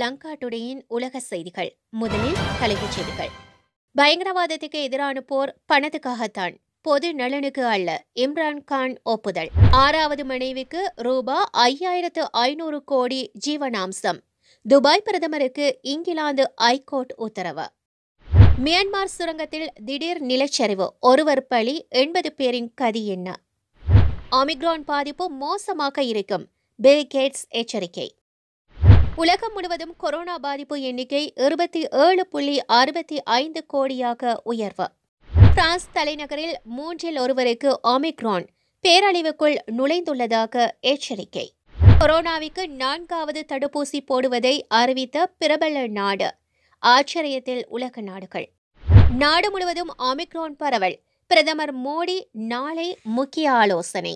லங்கா டுடேயின் உலக செய்திகள் முதலில் தலைப்புச் செய்திகள் பயங்கரவாதத்துக்கு எதிரான போர் பணத்துக்காகத்தான் பொது நலனுக்கு அல்ல இம்ரான் கான் ஒப்புதல் ஆறாவது மனைவிக்கு ரூபா ஐயாயிரத்து ஐநூறு கோடி ஜீவனாம்சம் துபாய் பிரதமருக்கு இங்கிலாந்து ஐகோர்ட் உத்தரவு மியான்மர் சுரங்கத்தில் திடீர் நிலச்சரிவு ஒருவர் பலி எண்பது பேரின் கதி என்ன ஒமிக்ரான் பாதிப்பு மோசமாக இருக்கும் பில் கேட்ஸ் எச்சரிக்கை உலகம் முழுவதும் கொரோனா பாதிப்பு எண்ணிக்கை இருபத்தி ஏழு புள்ளி அறுபத்தி ஐந்து கோடியாக உயர்வு பிரான்ஸ் தலைநகரில் மூன்றில் ஒருவருக்கு ஒமிக்ரான் பேரழிவுக்குள் நுழைந்துள்ளதாக எச்சரிக்கை கொரோனாவுக்கு நான்காவது தடுப்பூசி போடுவதை அறிவித்த பிரபல நாடு ஆச்சரியத்தில் உலக நாடுகள் நாடு முழுவதும் ஒமிக்ரான் பரவல் பிரதமர் மோடி நாளை முக்கிய ஆலோசனை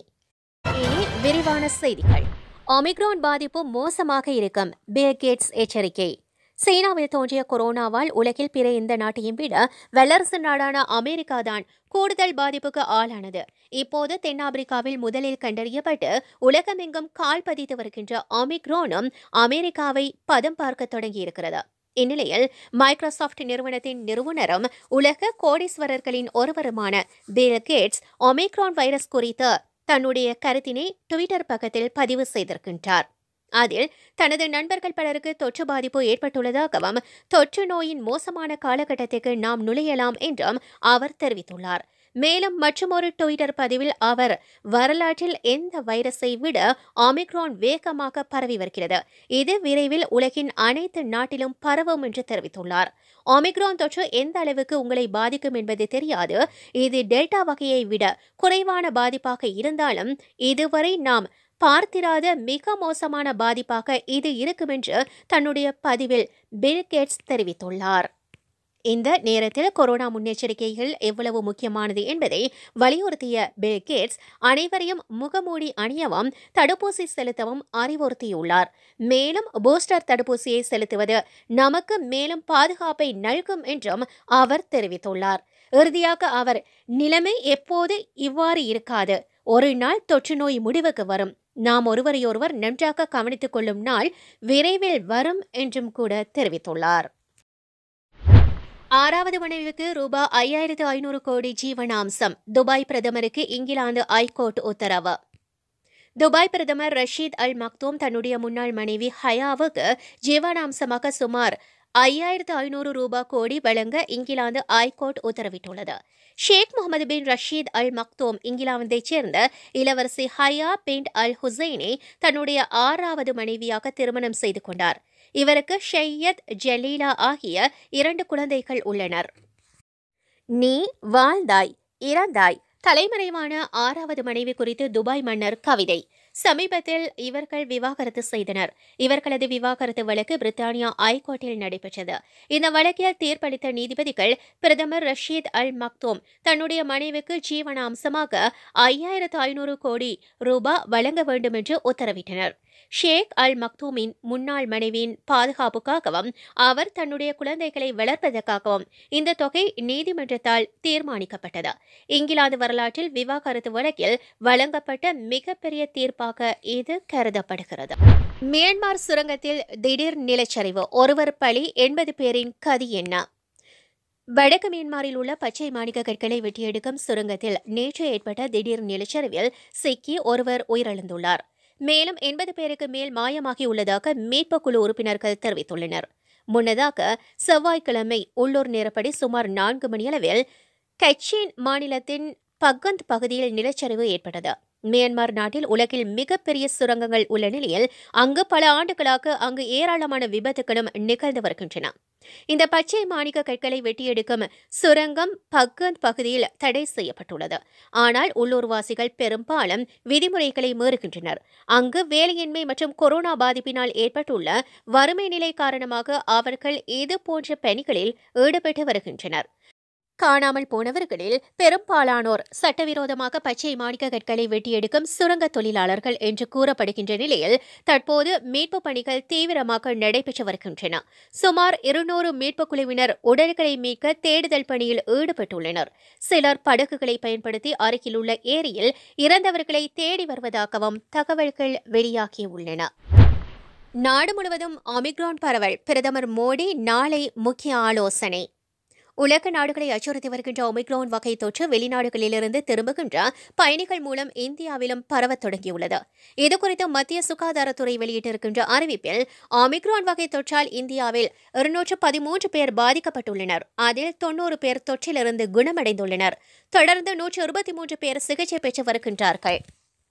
இனி விரிவான செய்திகள் ஒமிக்ரான் பாதிப்பு மோசமாக இருக்கும் பில் கேட்ஸ் எச்சரிக்கை சீனாவில் தோன்றிய கொரோனாவால் உலகில் பிற எந்த நாட்டையும் விட வல்லரசு நாடான அமெரிக்கா தான் கூடுதல் பாதிப்புக்கு ஆளானது இப்போது தென்னாப்பிரிக்காவில் முதலில் கண்டறியப்பட்டு உலகமெங்கும் கால் பதித்து வருகின்ற ஒமிக்ரோனும் அமெரிக்காவை பதம் பார்க்க தொடங்கியிருக்கிறது இந்நிலையில் மைக்ரோசாஃப்ட் நிறுவனத்தின் நிறுவனரும் உலக கோடீஸ்வரர்களின் ஒருவருமான பில் கேட்ஸ் ஒமிக்ரான் வைரஸ் குறித்து தன்னுடைய கருத்தினை ட்விட்டர் பக்கத்தில் பதிவு செய்திருக்கின்றார் அதில் தனது நண்பர்கள் பலருக்கு தொற்று பாதிப்பு ஏற்பட்டுள்ளதாகவும் தொற்று நோயின் மோசமான காலகட்டத்திற்கு நாம் நுழையலாம் என்றும் அவர் தெரிவித்துள்ளார் மேலும் மற்றொரு ட்விட்டர் பதிவில் அவர் வரலாற்றில் எந்த வைரஸை விட ஒமிக்ரான் வேகமாக பரவி வருகிறது இது விரைவில் உலகின் அனைத்து நாட்டிலும் பரவும் என்று தெரிவித்துள்ளார் ஒமிக்ரான் தொற்று எந்த அளவுக்கு உங்களை பாதிக்கும் என்பது தெரியாது இது டெல்டா வகையை விட குறைவான பாதிப்பாக இருந்தாலும் இதுவரை நாம் பார்த்திராத மிக மோசமான பாதிப்பாக இது இருக்கும் என்று தன்னுடைய பதிவில் பில் கேட்ஸ் தெரிவித்துள்ளார் இந்த நேரத்தில் கொரோனா முன்னெச்சரிக்கைகள் எவ்வளவு முக்கியமானது என்பதை வலியுறுத்திய பில் கேட்ஸ் அனைவரையும் முகமூடி அணியவும் தடுப்பூசி செலுத்தவும் அறிவுறுத்தியுள்ளார் மேலும் பூஸ்டர் தடுப்பூசியை செலுத்துவது நமக்கு மேலும் பாதுகாப்பை நல்கும் என்றும் அவர் தெரிவித்துள்ளார் இறுதியாக அவர் நிலைமை எப்போது இவ்வாறு இருக்காது ஒரு நாள் தொற்று நோய் முடிவுக்கு வரும் நாம் ஒருவரையொருவர் நன்றாக கவனித்துக் கொள்ளும் நாள் விரைவில் வரும் என்றும் கூட தெரிவித்துள்ளார் ஆறாவது மனைவிக்கு ரூபாய் ஐயாயிரத்து ஐநூறு கோடி ஜீவனாம்சம் துபாய் பிரதமருக்கு இங்கிலாந்து ஐகோர்ட் உத்தரவு துபாய் பிரதமர் ரஷீத் அல் மக்தூம் தன்னுடைய முன்னாள் மனைவி ஹயாவுக்கு ஜீவனாம்சமாக சுமார் ஐயாயிரத்து ஐநூறு ரூபாய் கோடி வழங்க இங்கிலாந்து ஐகோர்ட் உத்தரவிட்டுள்ளது ஷேக் முகமது பின் ரஷீத் அல் மக்தூம் இங்கிலாந்தைச் சேர்ந்த இளவரசி ஹயா பின் அல் ஹுசைனை தன்னுடைய ஆறாவது மனைவியாக திருமணம் செய்து கொண்டார் இவருக்கு ஷையத் ஜலீலா ஆகிய இரண்டு குழந்தைகள் உள்ளனர் நீ வாழ்ந்தாய் இறந்தாய் தலைமறைவான ஆறாவது மனைவி குறித்து துபாய் மன்னர் கவிதை சமீபத்தில் இவர்கள் விவாகரத்து செய்தனர் இவர்களது விவாகரத்து வழக்கு பிரித்தானியா ஐகோர்ட்டில் நடைபெற்றது இந்த வழக்கில் தீர்ப்பளித்த நீதிபதிகள் பிரதமர் ரஷீத் அல் மக்தோம் தன்னுடைய மனைவிக்கு ஜீவனாம்சமாக ஐயாயிரத்து ஐநூறு கோடி ரூபாய் வழங்க வேண்டும் என்று உத்தரவிட்டனர் ஷேக் அல் மக்தூமின் முன்னாள் மனைவியின் பாதுகாப்புக்காகவும் அவர் தன்னுடைய குழந்தைகளை வளர்ப்பதற்காகவும் இந்த தொகை நீதிமன்றத்தால் தீர்மானிக்கப்பட்டது இங்கிலாந்து வரலாற்றில் விவாகரத்து வழக்கில் வழங்கப்பட்ட மிகப்பெரிய தீர்ப்பாக இது கருதப்படுகிறது மியான்மர் சுரங்கத்தில் திடீர் நிலச்சரிவு ஒருவர் பலி எண்பது பேரின் கதி என்ன வடக்கு மியான்மரில் உள்ள பச்சை மாணிக்க கற்களை வெட்டியெடுக்கும் சுரங்கத்தில் நேற்று ஏற்பட்ட திடீர் நிலச்சரிவில் சிக்கி ஒருவர் உயிரிழந்துள்ளார் மேலும் எண்பது பேருக்கு மேல் மாயமாகியுள்ளதாக மீட்புக் குழு உறுப்பினர்கள் தெரிவித்துள்ளனர் முன்னதாக செவ்வாய்க்கிழமை உள்ளூர் நேரப்படி சுமார் நான்கு மணியளவில் கச்சின் மாநிலத்தின் பக்கந்த் பகுதியில் நிலச்சரிவு ஏற்பட்டது மியான்மர் நாட்டில் உலகில் மிகப்பெரிய சுரங்கங்கள் உள்ள நிலையில் அங்கு பல ஆண்டுகளாக அங்கு ஏராளமான விபத்துகளும் நிகழ்ந்து வருகின்றன இந்த பச்சை மாணிக்க கற்களை வெட்டியெடுக்கும் சுரங்கம் பக்கந்த் பகுதியில் தடை செய்யப்பட்டுள்ளது ஆனால் உள்ளூர்வாசிகள் பெரும்பாலும் விதிமுறைகளை மீறுகின்றனர் அங்கு வேலையின்மை மற்றும் கொரோனா பாதிப்பினால் ஏற்பட்டுள்ள வறுமை நிலை காரணமாக அவர்கள் இது போன்ற பணிகளில் ஈடுபட்டு வருகின்றனர் காணாமல் போனவர்களில் பெரும்பாலானோர் சட்டவிரோதமாக பச்சை மாணிக்க கற்களை வெட்டியெடுக்கும் சுரங்க தொழிலாளர்கள் என்று கூறப்படுகின்ற நிலையில் தற்போது மீட்புப் பணிகள் தீவிரமாக நடைபெற்று வருகின்றன சுமார் இருநூறு மீட்புக் குழுவினர் உடல்களை மீட்க தேடுதல் பணியில் ஈடுபட்டுள்ளனர் சிலர் படகுகளை பயன்படுத்தி அருகிலுள்ள ஏரியில் இறந்தவர்களை தேடி வருவதாகவும் தகவல்கள் வெளியாகியுள்ளன நாடு முழுவதும் ஒமிக்ரான் பரவல் பிரதமர் மோடி நாளை முக்கிய ஆலோசனை உலக நாடுகளை அச்சுறுத்தி வருகின்ற ஒமிக்ரான் வகை தொற்று வெளிநாடுகளிலிருந்து திரும்புகின்ற பயணிகள் மூலம் இந்தியாவிலும் பரவத் தொடங்கியுள்ளது இதுகுறித்து மத்திய சுகாதாரத்துறை வெளியிட்டிருக்கின்ற அறிவிப்பில் ஒமிக்ரான் வகை தொற்றால் இந்தியாவில் இருநூற்று பதிமூன்று பேர் பாதிக்கப்பட்டுள்ளனர் அதில் தொன்னூறு பேர் தொற்றிலிருந்து குணமடைந்துள்ளனர் தொடர்ந்து நூற்று இருபத்தி மூன்று பேர் சிகிச்சை பெற்று வருகின்றார்கள்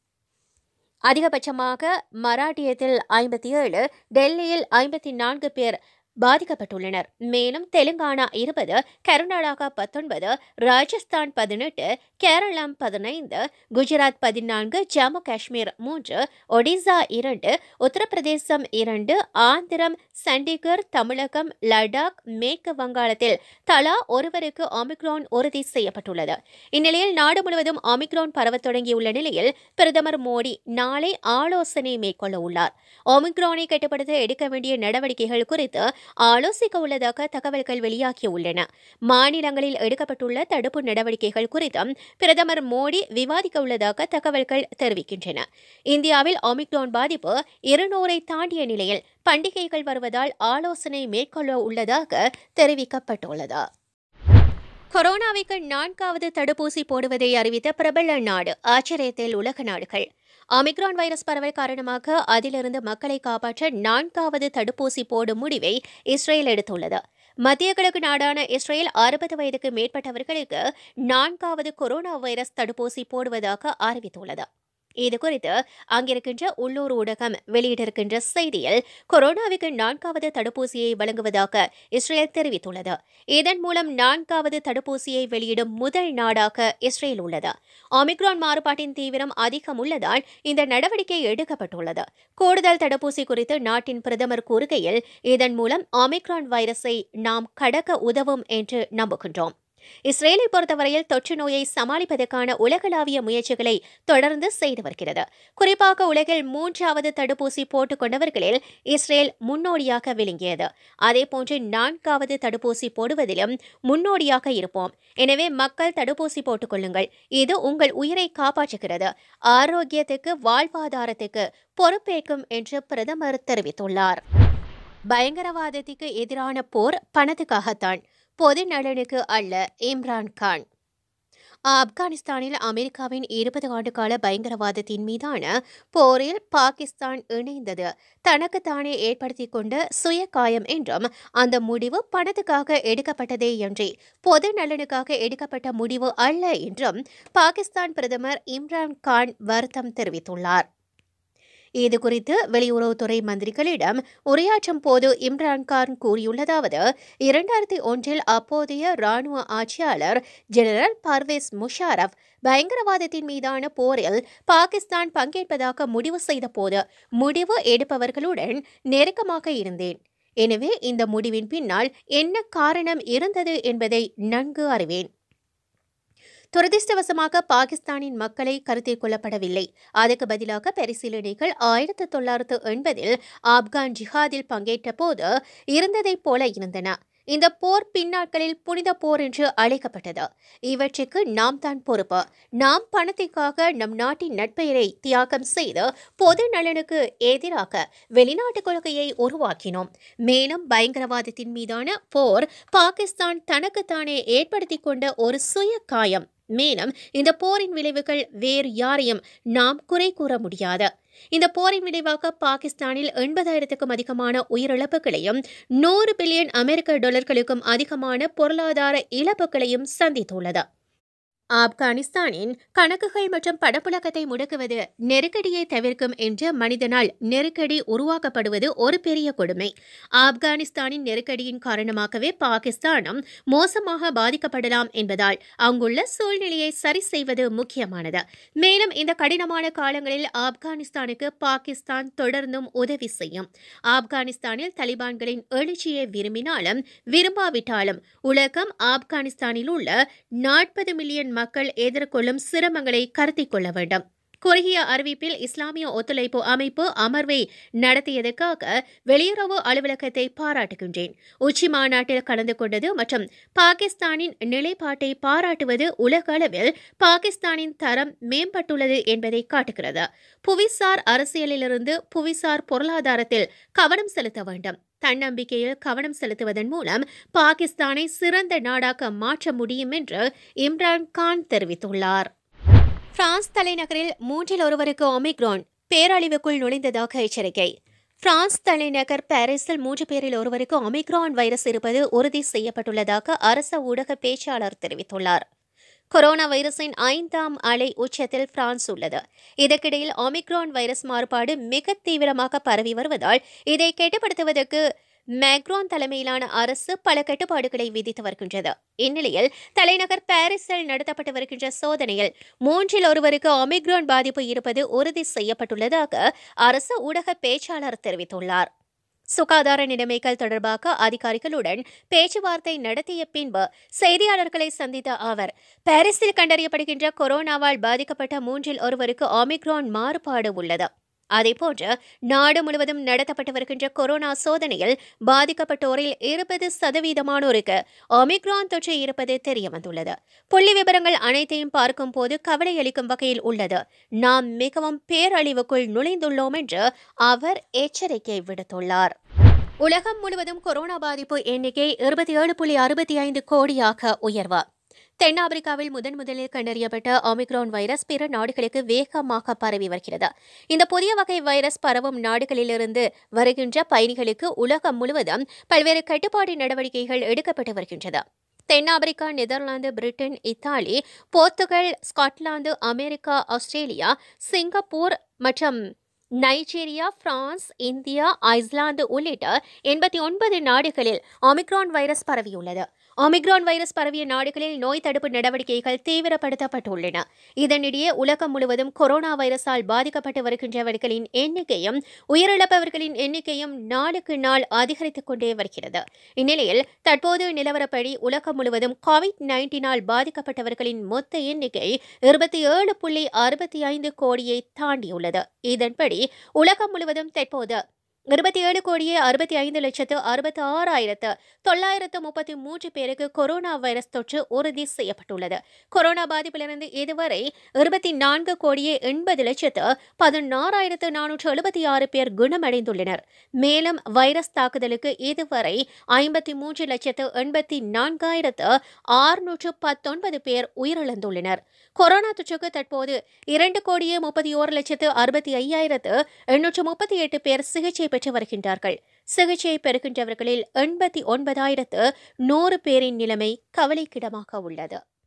அதிகபட்சமாக மராட்டியத்தில் ஐம்பத்தி ஏழு டெல்லியில் ஐம்பத்தி நான்கு பேர் பாதிக்கப்பட்டுள்ளனர் மேலும் தெலுங்கானா இருபது கர்நாடகா பத்தொன்பது ராஜஸ்தான் பதினெட்டு கேரளம் பதினைந்து குஜராத் பதினான்கு ஜம்மு காஷ்மீர் மூன்று ஒடிசா இரண்டு உத்தரப்பிரதேசம் இரண்டு ஆந்திரம் சண்டிகர் தமிழகம் லடாக் மேற்கு வங்காளத்தில் தலா ஒருவருக்கு ஒமிக்ரான் உறுதி செய்யப்பட்டுள்ளது இந்நிலையில் நாடு முழுவதும் ஒமிக்ரான் பரவத் தொடங்கியுள்ள நிலையில் பிரதமர் மோடி நாளை ஆலோசனை மேற்கொள்ள உள்ளார் ஒமிக்ரானை கட்டுப்படுத்த எடுக்க வேண்டிய நடவடிக்கைகள் குறித்து ஆலோசிக்க உள்ளதாக தகவல்கள் வெளியாகியுள்ளன மாநிலங்களில் எடுக்கப்பட்டுள்ள தடுப்பு நடவடிக்கைகள் குறித்தும் பிரதமர் மோடி விவாதிக்க உள்ளதாக தகவல்கள் தெரிவிக்கின்றன இந்தியாவில் ஒமிக்ரான் பாதிப்பு இருநூறை தாண்டிய நிலையில் பண்டிகைகள் வருவதால் ஆலோசனை மேற்கொள்ள உள்ளதாக தெரிவிக்கப்பட்டுள்ளது கொரோனாவுக்கு நான்காவது தடுப்பூசி போடுவதை அறிவித்த பிரபல நாடு ஆச்சரியத்தில் உலக நாடுகள் ஒமிக்ரான் வைரஸ் பரவல் காரணமாக அதிலிருந்து மக்களை காப்பாற்ற நான்காவது தடுப்பூசி போடும் முடிவை இஸ்ரேல் எடுத்துள்ளது மத்திய கிழக்கு நாடான இஸ்ரேல் அறுபது வயதுக்கு மேற்பட்டவர்களுக்கு நான்காவது கொரோனா வைரஸ் தடுப்பூசி போடுவதாக அறிவித்துள்ளது இதுகுறித்து அங்கிருக்கின்ற உள்ளூர் ஊடகம் வெளியிட்டிருக்கின்ற செய்தியில் கொரோனாவுக்கு நான்காவது தடுப்பூசியை வழங்குவதாக இஸ்ரேல் தெரிவித்துள்ளது இதன் மூலம் நான்காவது தடுப்பூசியை வெளியிடும் முதல் நாடாக இஸ்ரேல் உள்ளது ஒமிக்ரான் மாறுபாட்டின் தீவிரம் அதிகம் உள்ளதால் இந்த நடவடிக்கை எடுக்கப்பட்டுள்ளது கூடுதல் தடுப்பூசி குறித்து நாட்டின் பிரதமர் கூறுகையில் இதன் மூலம் ஒமிக்ரான் வைரஸை நாம் கடக்க உதவும் என்று நம்புகின்றோம் இஸ்ரேலை பொறுத்தவரையில் தொற்று நோயை சமாளிப்பதற்கான உலகளாவிய முயற்சிகளை தொடர்ந்து செய்து வருகிறது குறிப்பாக உலகில் மூன்றாவது தடுப்பூசி போட்டுக் கொண்டவர்களில் இஸ்ரேல் முன்னோடியாக விளங்கியது அதேபோன்று நான்காவது தடுப்பூசி போடுவதிலும் முன்னோடியாக இருப்போம் எனவே மக்கள் தடுப்பூசி போட்டுக் கொள்ளுங்கள் இது உங்கள் உயிரை காப்பாற்றுகிறது ஆரோக்கியத்துக்கு வாழ்வாதாரத்துக்கு பொறுப்பேற்கும் என்று பிரதமர் தெரிவித்துள்ளார் பயங்கரவாதத்துக்கு எதிரான போர் பணத்துக்காகத்தான் பொது நலனுக்கு அல்ல இம்ரான் கான் ஆப்கானிஸ்தானில் அமெரிக்காவின் இருபது ஆண்டுகால பயங்கரவாதத்தின் மீதான போரில் பாகிஸ்தான் இணைந்தது தனக்குத்தானே ஏற்படுத்திக் கொண்ட சுய காயம் என்றும் அந்த முடிவு பணத்துக்காக எடுக்கப்பட்டதே என்றே பொது நலனுக்காக எடுக்கப்பட்ட முடிவு அல்ல என்றும் பாகிஸ்தான் பிரதமர் இம்ரான் கான் வருத்தம் தெரிவித்துள்ளார் இது குறித்து வெளியுறவுத்துறை மந்திரிகளிடம் உரையாற்றும் போது இம்ரான்கான் கூறியுள்ளதாவது இரண்டாயிரத்தி ஒன்றில் அப்போதைய ராணுவ ஆட்சியாளர் ஜெனரல் பர்வேஸ் முஷாரப் பயங்கரவாதத்தின் மீதான போரில் பாகிஸ்தான் பங்கேற்பதாக முடிவு செய்த போது முடிவு எடுப்பவர்களுடன் நெருக்கமாக இருந்தேன் எனவே இந்த முடிவின் பின்னால் என்ன காரணம் இருந்தது என்பதை நன்கு அறிவேன் துரதிருஷ்டவசமாக பாகிஸ்தானின் மக்களை கருத்தில் கொள்ளப்படவில்லை அதற்கு பதிலாக பரிசீலனைகள் ஆயிரத்தி தொள்ளாயிரத்து எண்பதில் ஆப்கான் ஜிஹாதில் பங்கேற்ற போது இருந்ததைப் போல இருந்தன இந்த போர் பின்னாட்களில் புனித போர் என்று அழைக்கப்பட்டது இவற்றுக்கு நாம் தான் பொறுப்பு நாம் பணத்திற்காக நம் நாட்டின் நட்பெயரை தியாகம் செய்து பொது நலனுக்கு எதிராக வெளிநாட்டு கொள்கையை உருவாக்கினோம் மேலும் பயங்கரவாதத்தின் மீதான போர் பாகிஸ்தான் தனக்குத்தானே ஏற்படுத்திக் கொண்ட ஒரு சுய காயம் மேலும் இந்த போரின் விளைவுகள் வேறு யாரையும் நாம் குறை கூற முடியாது இந்த போரின் விளைவாக பாகிஸ்தானில் எண்பதாயிரத்துக்கும் அதிகமான உயிரிழப்புகளையும் நூறு பில்லியன் அமெரிக்க டாலர்களுக்கும் அதிகமான பொருளாதார இழப்புகளையும் சந்தித்துள்ளது ஆப்கானிஸ்தானின் கணக்குகள் மற்றும் பணப்புழக்கத்தை முடக்குவது நெருக்கடியை தவிர்க்கும் என்று மனிதனால் நெருக்கடி உருவாக்கப்படுவது ஒரு பெரிய கொடுமை ஆப்கானிஸ்தானின் நெருக்கடியின் காரணமாகவே பாகிஸ்தானும் மோசமாக பாதிக்கப்படலாம் என்பதால் அங்குள்ள சூழ்நிலையை சரி செய்வது முக்கியமானது மேலும் இந்த கடினமான காலங்களில் ஆப்கானிஸ்தானுக்கு பாகிஸ்தான் தொடர்ந்தும் உதவி செய்யும் ஆப்கானிஸ்தானில் தலிபான்களின் எழுச்சியை விரும்பினாலும் விரும்பாவிட்டாலும் உலகம் ஆப்கானிஸ்தானில் உள்ள நாற்பது மில்லியன் மக்கள் எதிர்கொள்ளும் சிரமங்களை கருத்தில் கொள்ள வேண்டும் குறுகிய அறிவிப்பில் இஸ்லாமிய ஒத்துழைப்பு அமைப்பு அமர்வை நடத்தியதற்காக வெளியுறவு அலுவலகத்தை பாராட்டுகின்றேன் உச்சி மாநாட்டில் கலந்து கொண்டது மற்றும் பாகிஸ்தானின் நிலைப்பாட்டை பாராட்டுவது உலக அளவில் பாகிஸ்தானின் தரம் மேம்பட்டுள்ளது என்பதை காட்டுகிறது புவிசார் அரசியலிலிருந்து புவிசார் பொருளாதாரத்தில் கவனம் செலுத்த வேண்டும் தன்னம்பிக்கையில் கவனம் செலுத்துவதன் மூலம் பாகிஸ்தானை சிறந்த நாடாக மாற்ற முடியும் என்று இம்ரான் கான் தெரிவித்துள்ளார் பிரான்ஸ் தலைநகரில் மூன்றில் ஒருவருக்கு ஒமிக்ரான் பேரழிவுக்குள் நுழைந்ததாக எச்சரிக்கை பிரான்ஸ் தலைநகர் பாரிஸில் மூன்று பேரில் ஒருவருக்கு ஒமிக்ரான் வைரஸ் இருப்பது உறுதி செய்யப்பட்டுள்ளதாக அரச ஊடக பேச்சாளர் தெரிவித்துள்ளார் கொரோனா வைரஸின் ஐந்தாம் அலை உச்சத்தில் பிரான்ஸ் உள்ளது இதற்கிடையில் ஒமிக்ரான் வைரஸ் மாறுபாடு மிக தீவிரமாக பரவி வருவதால் இதை கட்டுப்படுத்துவதற்கு மேக்ரான் தலைமையிலான அரசு பல கட்டுப்பாடுகளை விதித்து வருகின்றது இந்நிலையில் தலைநகர் பாரிஸில் நடத்தப்பட்டு வருகின்ற சோதனையில் மூன்றில் ஒருவருக்கு ஒமிக்ரான் பாதிப்பு இருப்பது உறுதி செய்யப்பட்டுள்ளதாக அரசு ஊடக பேச்சாளர் தெரிவித்துள்ளார் சுகாதார நிலைமைகள் தொடர்பாக அதிகாரிகளுடன் பேச்சுவார்த்தை நடத்திய பின்பு செய்தியாளர்களை சந்தித்த அவர் பாரிஸில் கண்டறியப்படுகின்ற கொரோனாவால் பாதிக்கப்பட்ட மூன்றில் ஒருவருக்கு ஒமிக்ரான் மாறுபாடு உள்ளது அதேபோன்று நாடு முழுவதும் நடத்தப்பட்டு வருகின்ற கொரோனா சோதனையில் பாதிக்கப்பட்டோரில் இருபது சதவீதமானோருக்கு ஒமிக்ரான் தொற்று இருப்பது தெரியவந்துள்ளது புள்ளி விவரங்கள் அனைத்தையும் பார்க்கும் போது கவலையளிக்கும் வகையில் உள்ளது நாம் மிகவும் பேரழிவுக்குள் நுழைந்துள்ளோம் என்று அவர் எச்சரிக்கை விடுத்துள்ளார் உலகம் முழுவதும் கொரோனா பாதிப்பு எண்ணிக்கை இருபத்தி ஏழு புள்ளி அறுபத்தி ஐந்து கோடியாக உயர்வு தென்னாப்பிரிக்காவில் முதன் முதலில் கண்டறியப்பட்ட ஒமிக்ரான் வைரஸ் பிற நாடுகளுக்கு வேகமாக பரவி வருகிறது இந்த புதிய வகை வைரஸ் பரவும் நாடுகளிலிருந்து வருகின்ற பயணிகளுக்கு உலகம் முழுவதும் பல்வேறு கட்டுப்பாடு நடவடிக்கைகள் எடுக்கப்பட்டு வருகின்றது தென்னாப்பிரிக்கா Netherlands Britain Italy Portugal Scotland America Australia Singapore மற்றும் நைஜீரியா பிரான்ஸ் இந்தியா ஐஸ்லாந்து உள்ளிட்ட எண்பத்தி ஒன்பது நாடுகளில் ஒமிக்ரான் வைரஸ் பரவியுள்ளது ஒமிக்ரான் வைரஸ் பரவிய நாடுகளில் நோய் தடுப்பு நடவடிக்கைகள் தீவிரப்படுத்தப்பட்டுள்ளன இதனிடையே உலகம் முழுவதும் கொரோனா வைரஸால் பாதிக்கப்பட்டு வருகின்றவர்களின் எண்ணிக்கையும் உயிரிழப்பவர்களின் எண்ணிக்கையும் நாளுக்கு நாள் அதிகரித்துக் கொண்டே வருகிறது இந்நிலையில் தற்போது நிலவரப்படி உலகம் முழுவதும் கோவிட் நைன்டீனால் பாதிக்கப்பட்டவர்களின் மொத்த எண்ணிக்கை இருபத்தி ஏழு புள்ளி அறுபத்தி ஐந்து கோடியை தாண்டியுள்ளது இதன்படி உலகம் முழுவதும் தற்போது இருபத்தி ஏழு கோடியே அறுபத்தி ஐந்து லட்சத்து அறுபத்தி ஆறாயிரத்து தொள்ளாயிரத்து முப்பத்தி மூன்று பேருக்கு கொரோனா வைரஸ் தொற்று உறுதி செய்யப்பட்டுள்ளது கொரோனா பாதிப்பிலிருந்து இதுவரை இருபத்தி நான்கு கோடியே எண்பது லட்சத்து பதினாறாயிரத்து நானூற்று எழுபத்தி ஆறு பேர் குணமடைந்துள்ளனர் மேலும் வைரஸ் தாக்குதலுக்கு இதுவரை ஐம்பத்தி மூன்று லட்சத்து எண்பத்தி நான்காயிரத்து ஆறுநூற்று பத்தொன்பது பேர் உயிரிழந்துள்ளனர் கொரோனா தொற்றுக்கு தற்போது இரண்டு கோடியே முப்பத்தி ஓரு லட்சத்து அறுபத்தி ஐயாயிரத்து எண்ணூற்று முப்பத்தி எட்டு பேர் சிகிச்சை பெற்று வருகின்றார்கள் சிகிச்சை பெறுகின்றவர்களில் எண்பத்தி ஒன்பதாயிரத்து நூறு பேரின் நிலைமை கவலைக்கிடமாக உள்ளது